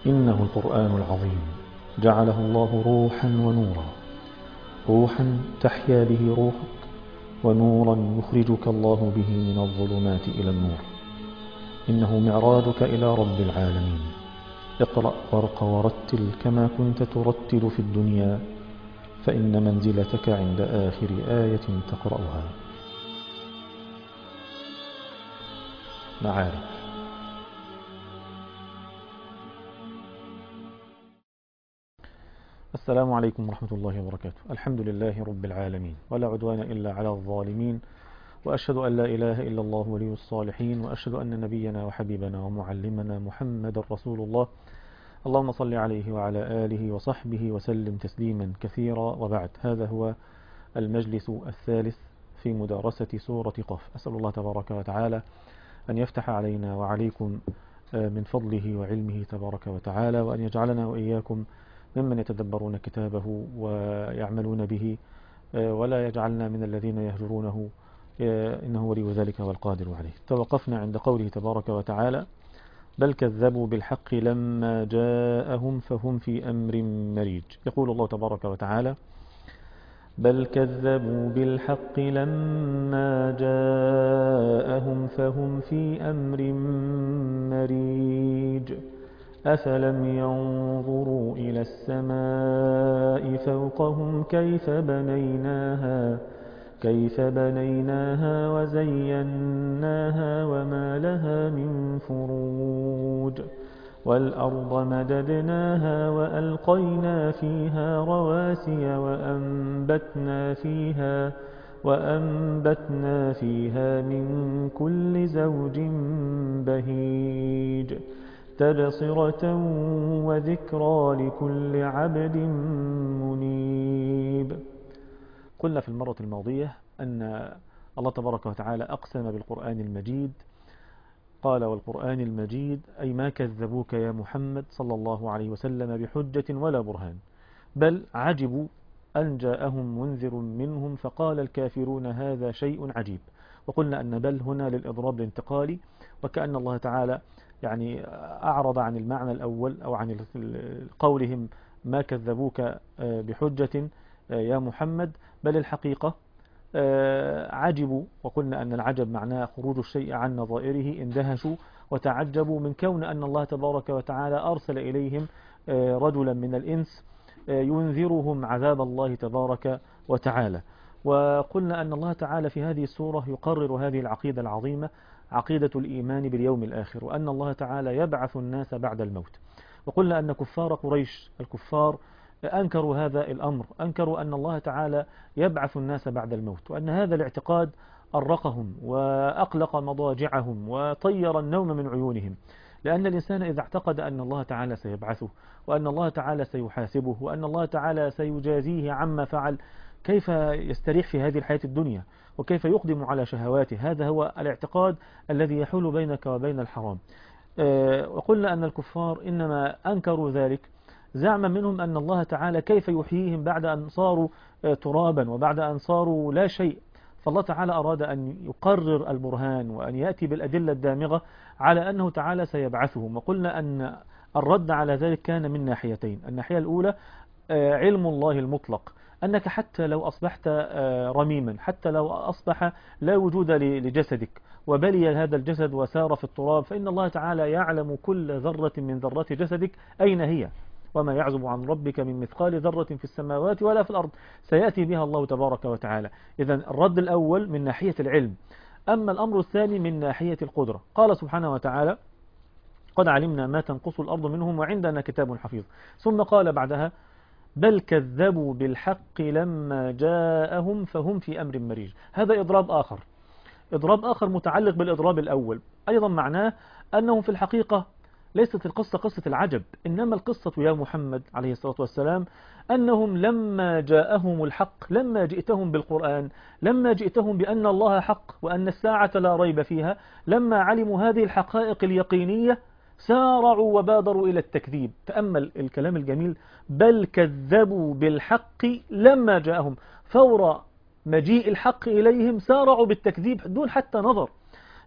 إنه القرآن العظيم جعله الله روحا ونورا روحا تحيا به روحك ونورا يخرجك الله به من الظلمات إلى النور إنه معراجك إلى رب العالمين اقرأ وارق ورتل كما كنت ترتل في الدنيا فإن منزلتك عند آخر آية تقرأها معارف السلام عليكم ورحمة الله وبركاته الحمد لله رب العالمين ولا عدوان إلا على الظالمين وأشهد أن لا إله إلا الله ولي الصالحين وأشهد أن نبينا وحبيبنا ومعلمنا محمد رسول الله اللهم صل عليه وعلى آله وصحبه وسلم تسليما كثيرا وبعد هذا هو المجلس الثالث في مدارسة سورة قف أسأل الله تبارك وتعالى أن يفتح علينا وعليكم من فضله وعلمه تبارك وتعالى وأن يجعلنا وإياكم ممن يتدبرون كتابه ويعملون به ولا يجعلنا من الذين يهجرونه إنه ولي ذلك والقادر عليه توقفنا عند قوله تبارك وتعالى بل كذبوا بالحق لما جاءهم فهم في أمر مريج يقول الله تبارك وتعالى بل كذبوا بالحق لما جاءهم فهم في أمر مريج أفلم ينظروا إلى السماء فوقهم كيف بنيناها كيف بنيناها وزيناها وما لها من فروج والأرض مددناها وألقينا فيها رواسي وأنبتنا فيها وأنبتنا فيها من كل زوج بهيج تبصرة وذكرى لكل عبد منيب قلنا في المرة الماضية أن الله تبارك وتعالى أقسم بالقرآن المجيد قال والقرآن المجيد أي ما كذبوك يا محمد صلى الله عليه وسلم بحجة ولا برهان بل عجبوا أن جاءهم منذر منهم فقال الكافرون هذا شيء عجيب وقلنا أن بل هنا للإضراب الانتقالي وكأن الله تعالى يعني أعرض عن المعنى الأول أو عن قولهم ما كذبوك بحجة يا محمد بل الحقيقة عجبوا وقلنا أن العجب معناه خروج الشيء عن نظائره اندهشوا وتعجبوا من كون أن الله تبارك وتعالى أرسل إليهم رجلا من الإنس ينذرهم عذاب الله تبارك وتعالى وقلنا أن الله تعالى في هذه السورة يقرر هذه العقيدة العظيمة عقيدة الإيمان باليوم الآخر وأن الله تعالى يبعث الناس بعد الموت وقلنا أن كفار قريش الكفار أنكروا هذا الأمر أنكروا أن الله تعالى يبعث الناس بعد الموت وأن هذا الاعتقاد أرقهم وأقلق مضاجعهم وطير النوم من عيونهم لأن الإنسان إذا اعتقد أن الله تعالى سيبعثه وأن الله تعالى سيحاسبه وأن الله تعالى سيجازيه عما فعل كيف يستريح في هذه الحياة الدنيا وكيف يقدم على شهواته هذا هو الاعتقاد الذي يحول بينك وبين الحرام وقلنا أن الكفار إنما أنكروا ذلك زعما منهم أن الله تعالى كيف يحييهم بعد أن صاروا ترابا وبعد أن صاروا لا شيء فالله تعالى أراد أن يقرر البرهان وأن يأتي بالأدلة الدامغة على أنه تعالى سيبعثهم وقلنا أن الرد على ذلك كان من ناحيتين الناحية الأولى علم الله المطلق أنك حتى لو أصبحت رميما حتى لو أصبح لا وجود لجسدك وبلي هذا الجسد وسار في التراب فإن الله تعالى يعلم كل ذرة من ذرات جسدك أين هي وما يعزب عن ربك من مثقال ذرة في السماوات ولا في الأرض سيأتي بها الله تبارك وتعالى إذا الرد الأول من ناحية العلم أما الأمر الثاني من ناحية القدرة قال سبحانه وتعالى قد علمنا ما تنقص الأرض منهم وعندنا كتاب حفيظ ثم قال بعدها بل كذبوا بالحق لما جاءهم فهم في أمر مريج هذا إضراب آخر إضراب آخر متعلق بالإضراب الأول أيضا معناه أنهم في الحقيقة ليست القصة قصة العجب إنما القصة يا محمد عليه الصلاة والسلام أنهم لما جاءهم الحق لما جئتهم بالقرآن لما جئتهم بأن الله حق وأن الساعة لا ريب فيها لما علموا هذه الحقائق اليقينية سارعوا وبادروا إلى التكذيب تأمل الكلام الجميل بل كذبوا بالحق لما جاءهم فور مجيء الحق إليهم سارعوا بالتكذيب دون حتى نظر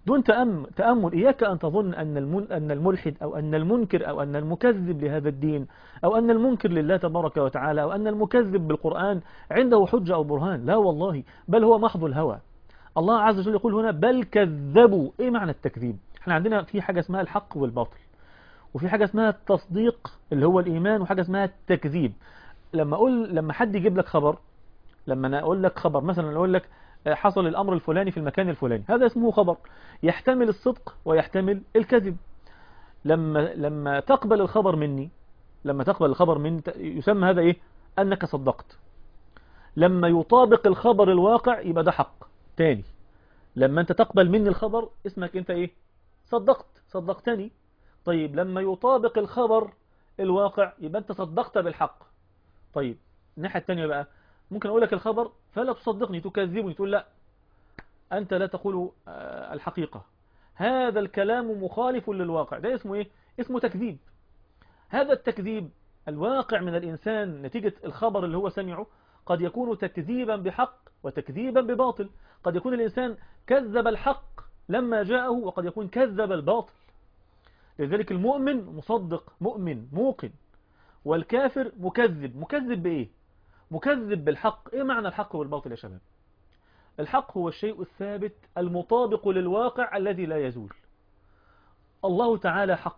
دون تأم تأمل إياك أن تظن أن المل أن الملحد أو أن المنكر أو أن المكذب لهذا الدين أو أن المنكر لله تبارك وتعالى أو أن المكذب بالقرآن عنده حجة أو برهان لا والله بل هو محض الهوى الله عز وجل يقول هنا بل كذبوا إيه معنى التكذيب احنا عندنا في حاجة اسمها الحق والباطل وفي حاجة اسمها التصديق اللي هو الإيمان وحاجة اسمها التكذيب لما أقول لما حد يجيب لك خبر لما أنا أقول لك خبر مثلا أقول لك حصل الأمر الفلاني في المكان الفلاني هذا اسمه خبر يحتمل الصدق ويحتمل الكذب لما لما تقبل الخبر مني لما تقبل الخبر مني يسمى هذا إيه أنك صدقت لما يطابق الخبر الواقع يبقى ده حق تاني لما أنت تقبل مني الخبر اسمك أنت إيه صدقت صدقتني طيب لما يطابق الخبر الواقع يبقى أنت صدقت بالحق طيب الناحية الثانية بقى ممكن أقول لك الخبر فلا تصدقني تكذبني تقول لا أنت لا تقول الحقيقة هذا الكلام مخالف للواقع ده اسمه إيه؟ اسمه تكذيب هذا التكذيب الواقع من الإنسان نتيجة الخبر اللي هو سمعه قد يكون تكذيبا بحق وتكذيبا بباطل قد يكون الإنسان كذب الحق لما جاءه وقد يكون كذب الباطل لذلك المؤمن مصدق مؤمن موقن والكافر مكذب مكذب بإيه مكذب بالحق إيه معنى الحق والباطل يا شباب الحق هو الشيء الثابت المطابق للواقع الذي لا يزول الله تعالى حق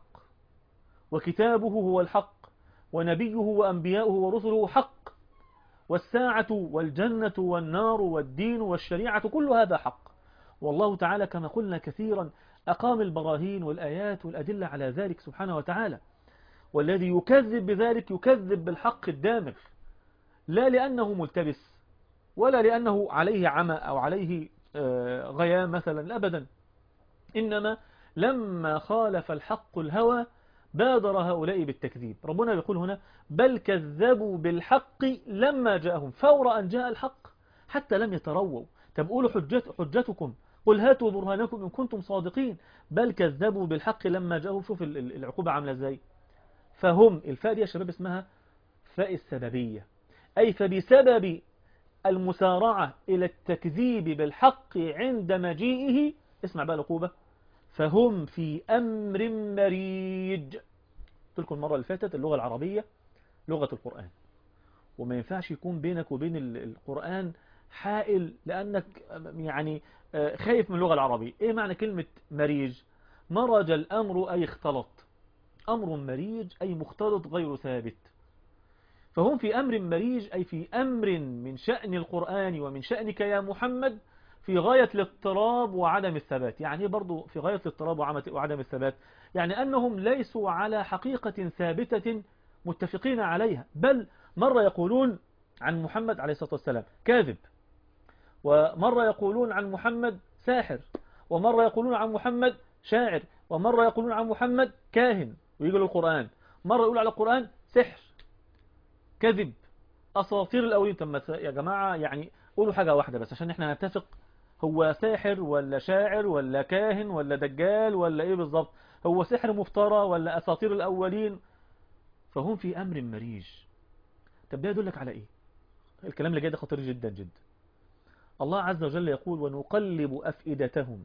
وكتابه هو الحق ونبيه وأنبياؤه ورسله حق والساعة والجنة والنار والدين والشريعة كل هذا حق والله تعالى كما قلنا كثيرا أقام البراهين والآيات والأدلة على ذلك سبحانه وتعالى والذي يكذب بذلك يكذب بالحق الدامغ لا لأنه ملتبس ولا لأنه عليه عمى أو عليه غيام مثلا أبدا إنما لما خالف الحق الهوى بادر هؤلاء بالتكذيب ربنا يقول هنا بل كذبوا بالحق لما جاءهم فور أن جاء الحق حتى لم يترووا طب قولوا حجت حجتكم قل هاتوا برهانكم إن كنتم صادقين بل كذبوا بالحق لما جاءهم شوف العقوبة عاملة ازاي فهم الفاء دي يا شباب اسمها فاء السببية أي فبسبب المسارعة إلى التكذيب بالحق عند مجيئه اسمع بقى العقوبة فهم في أمر مريج قلت لكم المرة اللي فاتت اللغة العربية لغة القرآن وما ينفعش يكون بينك وبين القرآن حائل لأنك يعني خايف من اللغة العربية إيه معنى كلمة مريج مرج الأمر أي اختلط أمر مريج أي مختلط غير ثابت فهم في أمر مريج أي في أمر من شأن القرآن ومن شأنك يا محمد في غاية الاضطراب وعدم الثبات يعني برضو في غاية الاضطراب وعدم الثبات يعني أنهم ليسوا على حقيقة ثابتة متفقين عليها بل مرة يقولون عن محمد عليه الصلاة والسلام كاذب ومرة يقولون عن محمد ساحر ومرة يقولون عن محمد شاعر ومرة يقولون عن محمد كاهن ويقول القرآن مرة يقول على القرآن سحر كذب أساطير الأولين طب يا جماعة يعني قولوا حاجة واحدة بس عشان احنا نتفق هو ساحر ولا شاعر ولا كاهن ولا دجال ولا ايه بالظبط هو سحر مفترى ولا أساطير الأولين فهم في أمر مريج طب ده يدلك على ايه الكلام اللي جاي ده خطير جدا جدا الله عز وجل يقول ونقلب أفئدتهم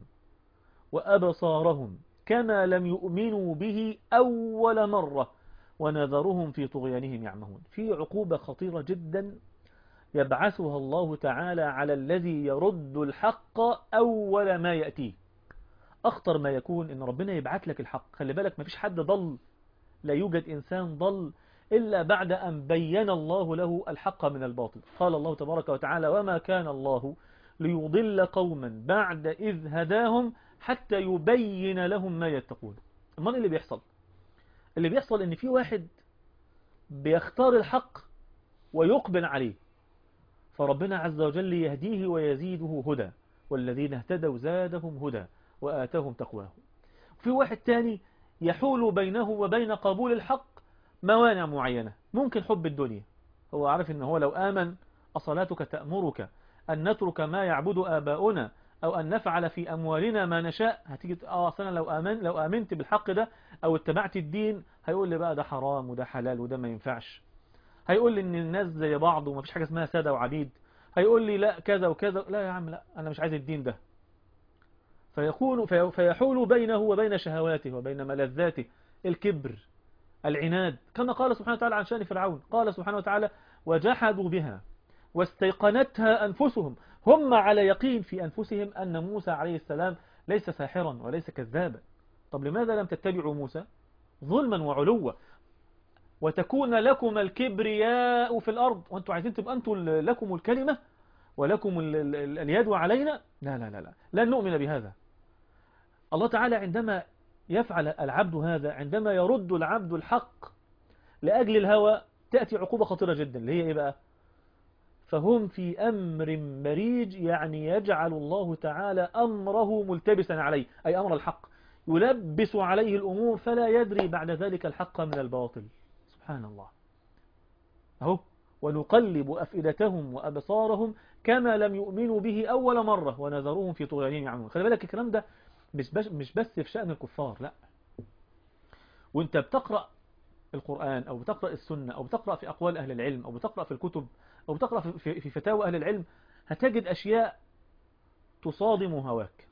وأبصارهم كما لم يؤمنوا به أول مرة ونذرهم في طغيانهم يعمهون في عقوبة خطيرة جدا يبعثها الله تعالى على الذي يرد الحق أول ما يأتيه أخطر ما يكون إن ربنا يبعث لك الحق خلي بالك ما فيش حد ضل لا يوجد إنسان ضل إلا بعد أن بين الله له الحق من الباطل قال الله تبارك وتعالى وما كان الله ليضل قوما بعد إذ هداهم حتى يبين لهم ما يتقون المرء اللي بيحصل اللي بيحصل ان في واحد بيختار الحق ويقبل عليه فربنا عز وجل يهديه ويزيده هدى والذين اهتدوا زادهم هدى وآتاهم تقواهم في واحد تاني يحول بينه وبين قبول الحق موانع معينة ممكن حب الدنيا هو عارف ان هو لو آمن أصلاتك تأمرك أن نترك ما يعبد آباؤنا أو أن نفعل في أموالنا ما نشاء هتيجي اه أصلا لو آمن لو آمنت بالحق ده أو اتبعت الدين هيقول لي بقى ده حرام وده حلال وده ما ينفعش هيقول لي إن الناس زي بعض وما فيش حاجة اسمها سادة وعبيد هيقول لي لا كذا وكذا لا يا عم لا أنا مش عايز الدين ده فيكون في- فيحول بينه وبين شهواته وبين ملذاته الكبر العناد كما قال سبحانه وتعالى عن شأن فرعون قال سبحانه وتعالى وجحدوا بها واستيقنتها أنفسهم هم على يقين في أنفسهم أن موسى عليه السلام ليس ساحرا وليس كذابا طب لماذا لم تتبعوا موسى ظلما وعلوا وتكون لكم الكبرياء في الأرض وأنتم عايزين تبقى أنتم ال- لكم الكلمة ولكم ال- ال- ال- اليد علينا لا لا لا لا لن نؤمن بهذا الله تعالى عندما يفعل العبد هذا عندما يرد العبد الحق لأجل الهوى تأتي عقوبة خطيرة جدا اللي هي إيه بقى فهم في أمر مريج يعني يجعل الله تعالى أمره ملتبسا عليه أي أمر الحق يلبس عليه الأمور فلا يدري بعد ذلك الحق من الباطل سبحان الله أهو ونقلب أفئدتهم وأبصارهم كما لم يؤمنوا به أول مرة ونذرهم في طغيانهم يعملون خلي بالك الكلام ده مش بس, مش بس في شأن الكفار لا وانت بتقرأ القرآن أو بتقرأ السنة أو بتقرأ في أقوال أهل العلم أو بتقرأ في الكتب أو بتقرأ في, في, في فتاوى أهل العلم هتجد أشياء تصادم هواك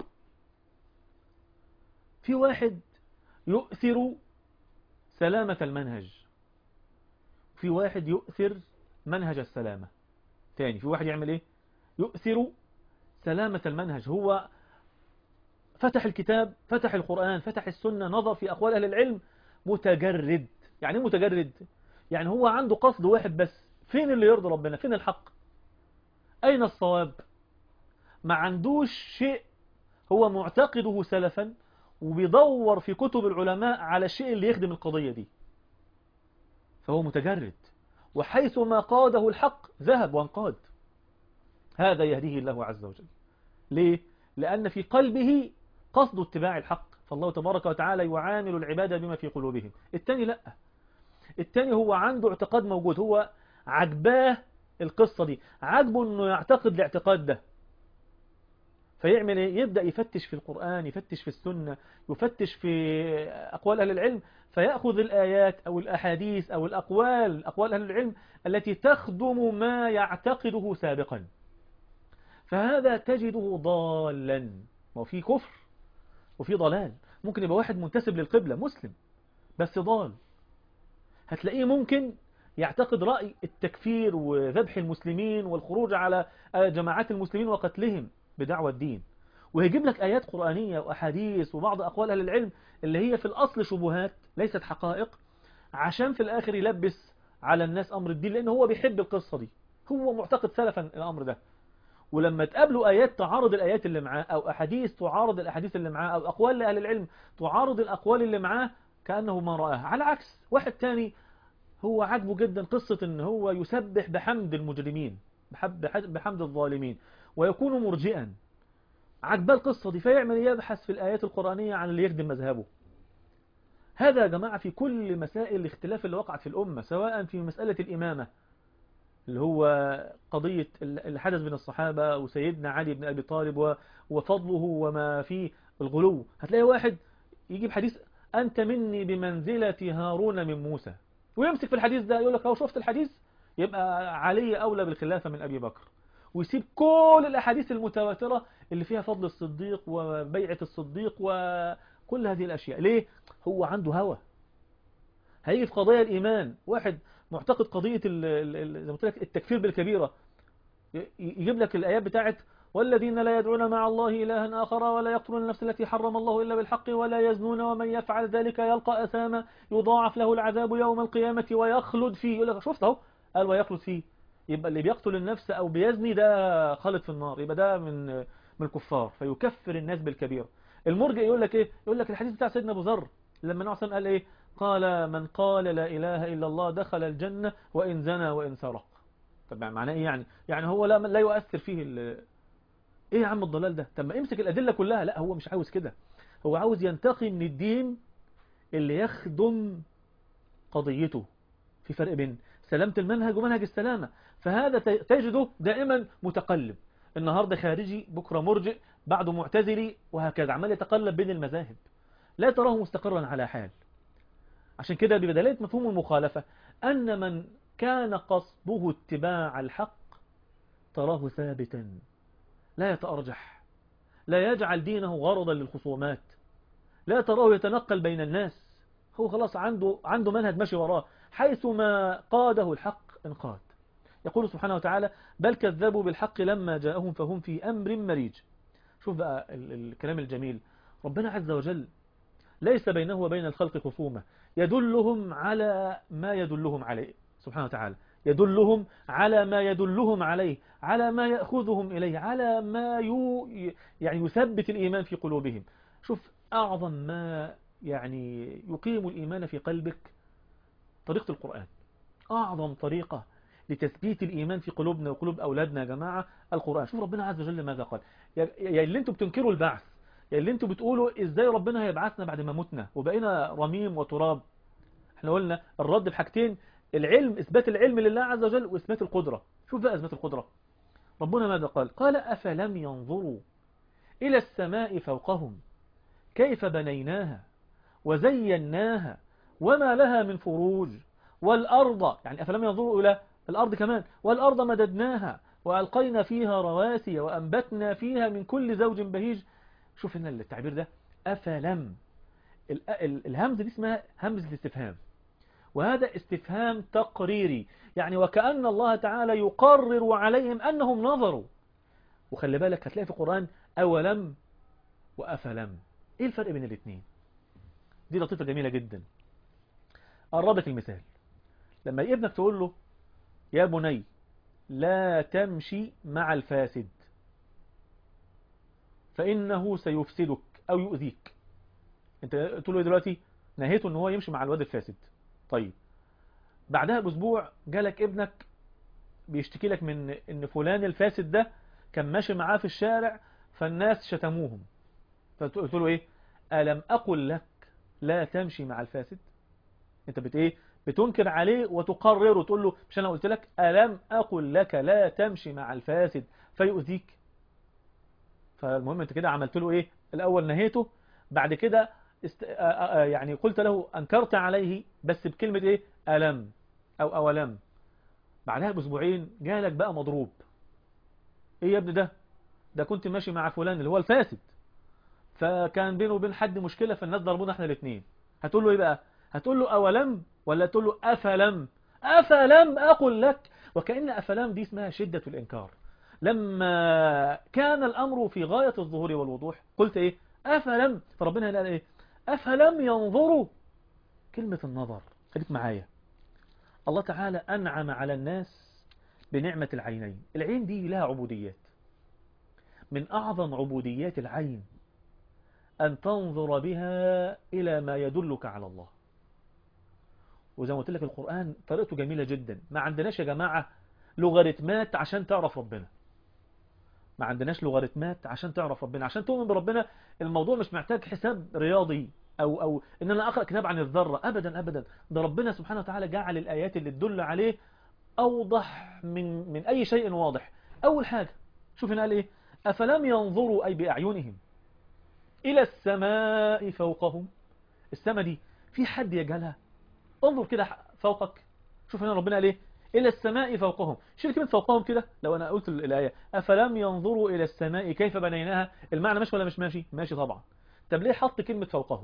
في واحد يؤثر سلامة المنهج في واحد يؤثر منهج السلامة تاني في واحد يعمل ايه يؤثر سلامة المنهج هو فتح الكتاب فتح القرآن فتح السنة نظر في أقوال أهل العلم متجرد يعني ايه متجرد يعني هو عنده قصد واحد بس فين اللي يرضي ربنا فين الحق أين الصواب ما عندوش شيء هو معتقده سلفا وبيدور في كتب العلماء على الشيء اللي يخدم القضية دي فهو متجرد وحيث ما قاده الحق ذهب وانقاد هذا يهديه الله عز وجل ليه؟ لأن في قلبه قصد اتباع الحق فالله تبارك وتعالى يعامل العبادة بما في قلوبهم التاني لا التاني هو عنده اعتقاد موجود هو عجباه القصة دي عجبه انه يعتقد الاعتقاد ده فيعمل ايه يبدأ يفتش في القرآن يفتش في السنة يفتش في أقوال أهل العلم فيأخذ الآيات أو الأحاديث أو الأقوال أقوال أهل العلم التي تخدم ما يعتقده سابقا فهذا تجده ضالا ما في كفر وفي ضلال ممكن يبقى واحد منتسب للقبلة مسلم بس ضال هتلاقيه ممكن يعتقد رأي التكفير وذبح المسلمين والخروج على جماعات المسلمين وقتلهم بدعوة الدين ويجيب لك آيات قرآنية وأحاديث وبعض أقوال أهل العلم اللي هي في الأصل شبهات ليست حقائق عشان في الآخر يلبس على الناس أمر الدين لأن هو بيحب القصة دي هو معتقد سلفا الأمر ده ولما تقابله آيات تعارض الآيات اللي معاه أو أحاديث تعارض الأحاديث اللي معاه أو أقوال لأهل العلم تعارض الأقوال اللي معاه كأنه ما رآها على عكس واحد تاني هو عاجبه جدا قصة ان هو يسبح بحمد المجرمين بحمد الظالمين ويكون مرجئا عجبه القصة دي فيعمل يبحث في الآيات القرآنية عن اللي يخدم مذهبه هذا يا جماعة في كل مسائل الاختلاف اللي وقعت في الأمة سواء في مسألة الإمامة اللي هو قضية الحدث بين الصحابة وسيدنا علي بن أبي طالب وفضله وما فيه الغلو هتلاقي واحد يجيب حديث أنت مني بمنزلة هارون من موسى ويمسك في الحديث ده يقول لك لو شفت الحديث يبقى علي أولى بالخلافة من أبي بكر ويسيب كل الأحاديث المتواترة اللي فيها فضل الصديق وبيعة الصديق وكل هذه الأشياء ليه؟ هو عنده هوى هيجي في قضايا الإيمان واحد معتقد قضية زي ما قلت لك التكفير بالكبيرة يجيب لك الآيات بتاعت والذين لا يدعون مع الله إلها آخر ولا يقتلون النفس التي حرم الله إلا بالحق ولا يزنون ومن يفعل ذلك يلقى أثاما يضاعف له العذاب يوم القيامة ويخلد فيه يقول لك شفت اهو قال ويخلد فيه يبقى اللي بيقتل النفس أو بيزني ده خالد في النار يبقى ده من من الكفار فيكفر الناس بالكبيرة المرجئ يقول لك ايه يقول لك الحديث بتاع سيدنا ابو ذر لما النبي قال ايه قال من قال لا إله إلا الله دخل الجنة وإن زنى وإن سرق طب معناه ايه يعني يعني هو لا لا يؤثر فيه ايه يا عم الضلال ده طب ما امسك الأدلة كلها لا هو مش عاوز كده هو عاوز ينتقي من الدين اللي يخدم قضيته في فرق بين سلامة المنهج ومنهج السلامة فهذا تجده دائما متقلب النهاردة خارجي بكرة مرجئ بعده معتزلي وهكذا عمال يتقلب بين المذاهب لا تراه مستقرا على حال عشان كده ببدلية مفهوم المخالفة أن من كان قصده اتباع الحق تراه ثابتا لا يتأرجح لا يجعل دينه غرضا للخصومات لا تراه يتنقل بين الناس هو خلاص عنده عنده منهج ماشي وراه حيث ما قاده الحق انقاد يقول سبحانه وتعالى بل كذبوا بالحق لما جاءهم فهم في أمر مريج شوف بقى الكلام الجميل ربنا عز وجل ليس بينه وبين الخلق خصومة يدلهم على ما يدلهم عليه سبحانه وتعالى يدلهم على ما يدلهم عليه على ما يأخذهم إليه على ما يو يعني يثبت الإيمان في قلوبهم شوف أعظم ما يعني يقيم الإيمان في قلبك طريقة القرآن أعظم طريقة لتثبيت الإيمان في قلوبنا وقلوب أولادنا يا جماعة القرآن شوف ربنا عز وجل ماذا قال يا اللي انتم بتنكروا البعث يا اللي انتم بتقولوا ازاي ربنا هيبعثنا بعد ما متنا وبقينا رميم وتراب احنا قلنا الرد بحاجتين العلم اثبات العلم لله عز وجل واثبات القدرة شوف بقى اثبات القدرة ربنا ماذا قال قال أفلم ينظروا إلى السماء فوقهم كيف بنيناها وزيناها وما لها من فروج والأرض يعني أفلم ينظروا إلى الأرض كمان والأرض مددناها وألقينا فيها رواسي وأنبتنا فيها من كل زوج بهيج شوف هنا التعبير ده أفلم الهمزة دي اسمها همزة الاستفهام وهذا استفهام تقريري يعني وكأن الله تعالى يقرر عليهم أنهم نظروا وخلي بالك هتلاقي في القرآن أولم وأفلم إيه الفرق بين الاثنين دي لطيفة جميلة جدا قربت المثال لما ابنك تقول له يا بني لا تمشي مع الفاسد فإنه سيفسدك أو يؤذيك انت تقول له دلوقتي نهيته ان هو يمشي مع الواد الفاسد طيب بعدها باسبوع جالك ابنك بيشتكي لك من ان فلان الفاسد ده كان ماشي معاه في الشارع فالناس شتموهم فقلت له ايه ألم أقل لك لا تمشي مع الفاسد انت بت ايه بتنكر عليه وتقرر وتقول له مش انا قلت لك ألم أقل لك لا تمشي مع الفاسد فيؤذيك فالمهم انت كده عملت له ايه الاول نهيته بعد كده است... يعني قلت له انكرت عليه بس بكلمة ايه ألم او أولم بعدها باسبوعين جالك بقى مضروب ايه يا ابني ده ده كنت ماشي مع فلان اللي هو الفاسد فكان بينه وبين حد مشكلة فالناس ضربونا احنا الاثنين هتقول له ايه بقى هتقول له أولم ولا تقول له أفلم أفلم أقول لك وكأن أفلم دي اسمها شدة الإنكار لما كان الأمر في غاية الظهور والوضوح قلت إيه أفلم فربنا قال إيه أفلم ينظروا كلمة النظر خليك معايا الله تعالى أنعم على الناس بنعمة العينين العين دي لها عبوديات من أعظم عبوديات العين أن تنظر بها إلى ما يدلك على الله وزي ما قلت لك القرآن طريقته جميلة جدا ما عندناش يا جماعة لوغاريتمات عشان تعرف ربنا ما عندناش لوغاريتمات عشان تعرف ربنا عشان تؤمن بربنا الموضوع مش محتاج حساب رياضي أو, أو إن أنا أقرأ كتاب عن الذرة أبدا أبدا ده ربنا سبحانه وتعالى جعل الآيات اللي تدل عليه أوضح من, من أي شيء واضح أول حاجة شوف هنا قال إيه أفلم ينظروا أي بأعينهم إلى السماء فوقهم السماء دي في حد يجهلها انظر كده فوقك شوف هنا ربنا قال ايه إلى السماء فوقهم شيل كلمة فوقهم كده لو أنا قلت الآية أفلم ينظروا إلى السماء كيف بنيناها المعنى ماشي ولا مش ماشي ماشي طبعا طب ليه حط كلمة فوقهم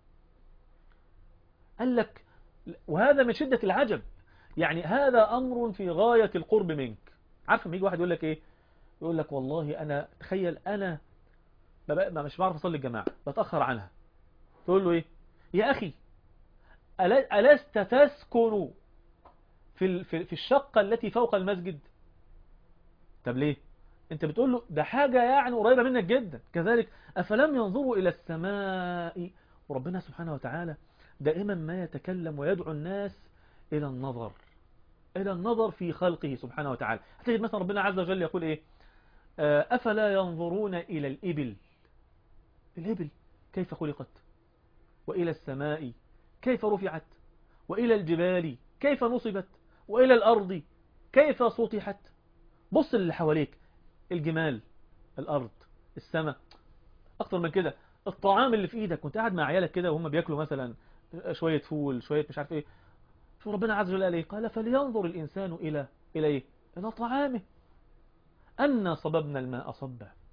قال لك وهذا من شدة العجب يعني هذا أمر في غاية القرب منك عارف لما يجي واحد يقول لك إيه يقول لك والله أنا تخيل أنا ما مش بعرف أصلي الجماعة بتأخر عنها تقول له إيه يا أخي ألست تسكن في في الشقة التي فوق المسجد طب ليه انت بتقول له ده حاجة يعني قريبة منك جدا كذلك أفلم ينظروا إلى السماء وربنا سبحانه وتعالى دائما ما يتكلم ويدعو الناس إلى النظر إلى النظر في خلقه سبحانه وتعالى هتجد مثلا ربنا عز وجل يقول إيه أفلا ينظرون إلى الإبل الإبل كيف خلقت وإلى السماء كيف رفعت وإلى الجبال كيف نصبت وإلى الأرض كيف سطحت بص اللي حواليك الجمال الأرض السماء أكتر من كده الطعام اللي في إيدك كنت قاعد مع عيالك كده وهم بياكلوا مثلا شوية فول شوية مش عارف إيه شو ربنا عز وجل قال إيه قال فلينظر الإنسان إلى إلى إيه إلى طعامه أنا صببنا الماء صبا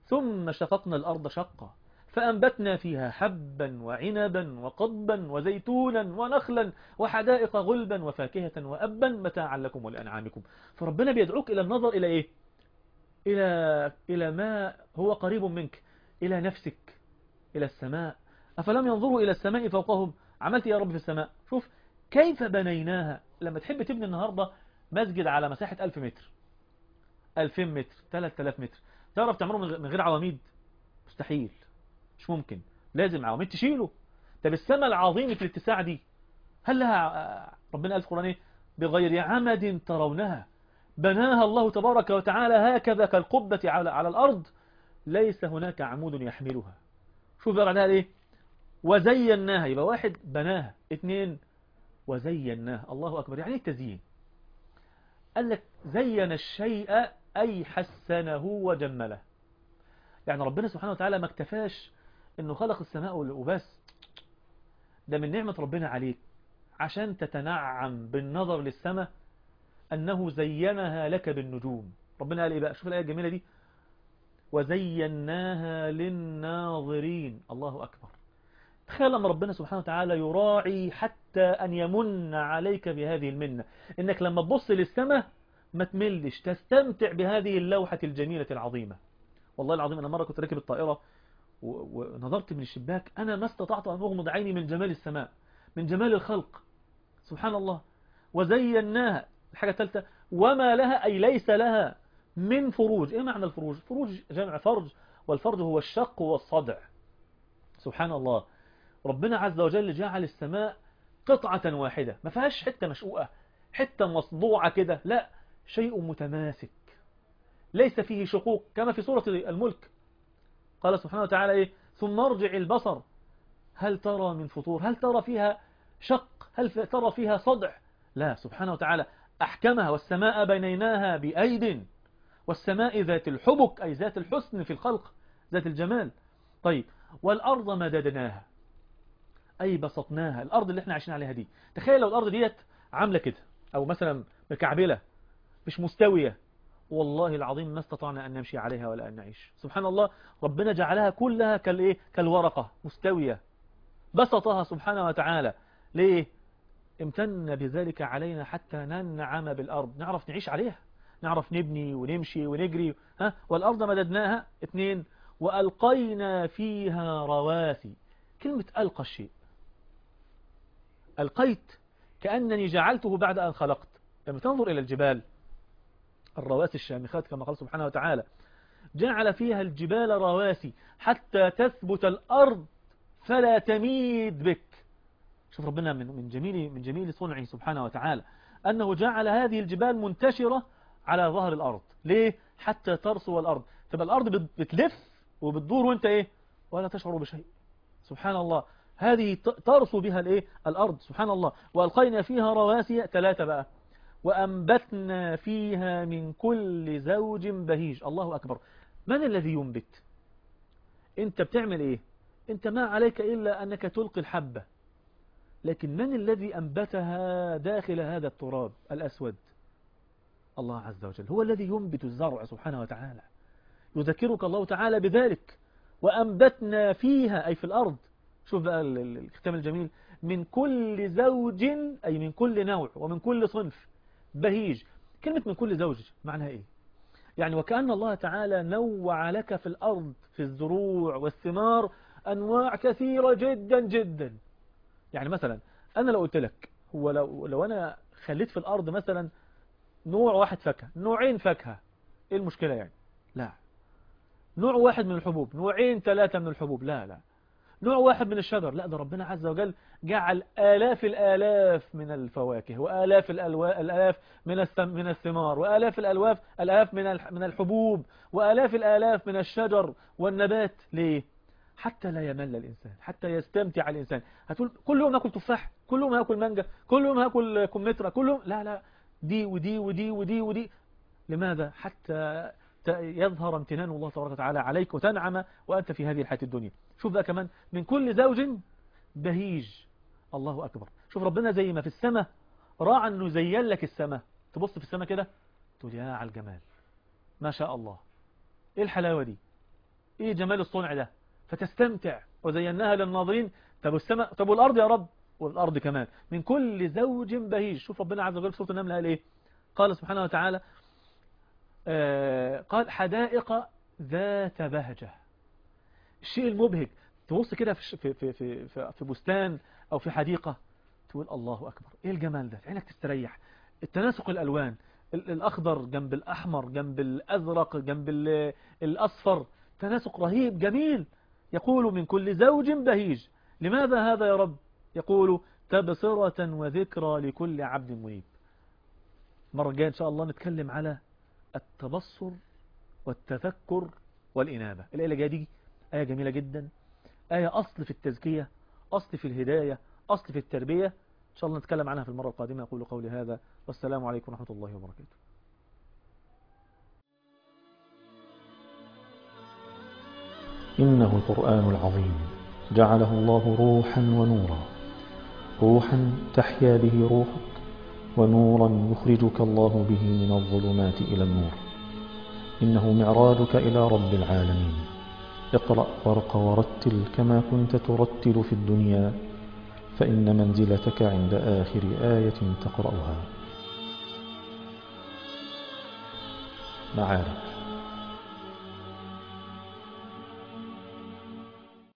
ثم شققنا الأرض شقا فأنبتنا فيها حبا وعنبا وقضبا وزيتونا ونخلا وحدائق غلبا وفاكهة وأبا متاعا لكم ولأنعامكم فربنا بيدعوك إلى النظر إلى إيه إلى, إلى ما هو قريب منك إلى نفسك إلى السماء أفلم ينظروا إلى السماء فوقهم عملت يا رب في السماء شوف كيف بنيناها لما تحب تبني النهاردة مسجد على مساحة 1000 متر 2000 متر 3000 متر تعرف تعمله من غير عواميد مستحيل مش ممكن لازم عواميد تشيله طب السماء العظيمة في الاتساع دي هل لها ربنا قال في القرآن ايه بغير عمد ترونها بناها الله تبارك وتعالى هكذا كالقبة على على الأرض ليس هناك عمود يحملها شوف بقى بعدها ايه وزيناها يبقى واحد بناها اثنين وزيناها الله أكبر يعني ايه التزيين قال لك زين الشيء أي حسنه وجمله يعني ربنا سبحانه وتعالى ما اكتفاش انه خلق السماء وبس ده من نعمة ربنا عليك عشان تتنعم بالنظر للسماء أنه زينها لك بالنجوم ربنا قال إيه بقى شوف الآية الجميلة دي وزيناها للناظرين الله أكبر تخيل لما ربنا سبحانه وتعالى يراعي حتى أن يمن عليك بهذه المنة إنك لما تبص للسماء ما تملش تستمتع بهذه اللوحة الجميلة العظيمة والله العظيم أنا مرة كنت راكب الطائرة ونظرت من الشباك أنا ما استطعت أن أغمض عيني من جمال السماء من جمال الخلق سبحان الله وزيناها الحاجة الثالثة وما لها أي ليس لها من فروج إيه معنى الفروج فروج جمع فرج والفرج هو الشق والصدع سبحان الله ربنا عز وجل جعل السماء قطعة واحدة ما فيهاش حتة مشقوقة حتة مصدوعة كده لا شيء متماسك ليس فيه شقوق كما في سورة الملك قال سبحانه وتعالى إيه ثم ارجع البصر هل ترى من فطور هل ترى فيها شق هل ترى فيها صدع لا سبحانه وتعالى أحكمها والسماء بنيناها بأيد والسماء ذات الحبك أي ذات الحسن في الخلق ذات الجمال طيب والأرض مددناها أي بسطناها الأرض اللي احنا عايشين عليها دي تخيل لو الأرض ديت عاملة كده أو مثلا مكعبلة مش مستوية والله العظيم ما استطعنا أن نمشي عليها ولا أن نعيش سبحان الله ربنا جعلها كلها كالإيه كالورقة مستوية بسطها سبحانه وتعالى ليه امتن بذلك علينا حتى ننعم بالأرض نعرف نعيش عليها نعرف نبني ونمشي ونجري ها والأرض مددناها اثنين وألقينا فيها رواسي كلمة ألقى الشيء ألقيت كأنني جعلته بعد أن خلقت لما تنظر إلى الجبال الرواسي الشامخات كما قال سبحانه وتعالى جعل فيها الجبال رواسي حتى تثبت الأرض فلا تميد بك شوف ربنا من من جميل من جميل صنعه سبحانه وتعالى أنه جعل هذه الجبال منتشرة على ظهر الأرض ليه حتى ترسو الأرض تبقى الأرض بتلف وبتدور وانت ايه ولا تشعر بشيء سبحان الله هذه ترسو بها الايه الأرض سبحان الله وألقينا فيها رواسي ثلاثة بقى وأنبتنا فيها من كل زوج بهيج الله أكبر من الذي ينبت انت بتعمل ايه انت ما عليك إلا أنك تلقي الحبة لكن من الذي أنبتها داخل هذا التراب الأسود الله عز وجل هو الذي ينبت الزرع سبحانه وتعالى يذكرك الله تعالى بذلك وأنبتنا فيها أي في الأرض شوف بقى الختام الجميل من كل زوج أي من كل نوع ومن كل صنف بهيج كلمة من كل زوج معناها إيه يعني وكأن الله تعالى نوع لك في الأرض في الزروع والثمار أنواع كثيرة جدا جدا يعني مثلا أنا لو قلت لك هو لو, لو أنا خليت في الأرض مثلا نوع واحد فاكهة نوعين فاكهة إيه المشكلة يعني لا نوع واحد من الحبوب نوعين ثلاثة من الحبوب لا لا نوع واحد من الشجر لا ده ربنا عز وجل جعل آلاف الآلاف من الفواكه وآلاف الآلاف من من الثمار وآلاف الألواف الآلاف من من الحبوب وآلاف الآلاف من الشجر والنبات ليه حتى لا يمل الإنسان حتى يستمتع الإنسان هتقول كل يوم ناكل تفاح كل يوم هاكل مانجا كل يوم هاكل كمثرى كل يوم لا لا دي ودي ودي ودي ودي لماذا حتى يظهر امتنان الله تبارك وتعالى عليك وتنعم وأنت في هذه الحياة الدنيا شوف بقى كمان من كل زوج بهيج الله أكبر شوف ربنا زي ما في السماء راعى أنه زين لك السماء تبص في السماء كده تقول يا على الجمال ما شاء الله إيه الحلاوة دي ايه جمال الصنع ده فتستمتع وزيناها للناظرين طب السماء طب والارض يا رب والارض كمان من كل زوج بهيج شوف ربنا عز وجل في سوره النمل قال ايه قال سبحانه وتعالى آه قال حدائق ذات بهجة الشيء المبهج تبص كده في, في, في, في, في بستان أو في حديقة تقول الله أكبر إيه الجمال ده عينك تستريح التناسق الألوان الأخضر جنب الأحمر جنب الأزرق جنب الأصفر تناسق رهيب جميل يقول من كل زوج بهيج لماذا هذا يا رب يقول تبصرة وذكرى لكل عبد منيب مرة جاية إن شاء الله نتكلم على التبصر والتفكر والإنابة الآية اللي جاية دي آية جميلة جدا آية أصل في التزكية أصل في الهداية أصل في التربية إن شاء الله نتكلم عنها في المرة القادمة أقول قولي هذا والسلام عليكم ورحمة الله وبركاته إنه القرآن العظيم جعله الله روحا ونورا روحا تحيا به روحك ونورا يخرجك الله به من الظلمات إلى النور إنه معراجك إلى رب العالمين اقرأ وارق ورتل كما كنت ترتل في الدنيا فإن منزلتك عند آخر آية تقرأها معارك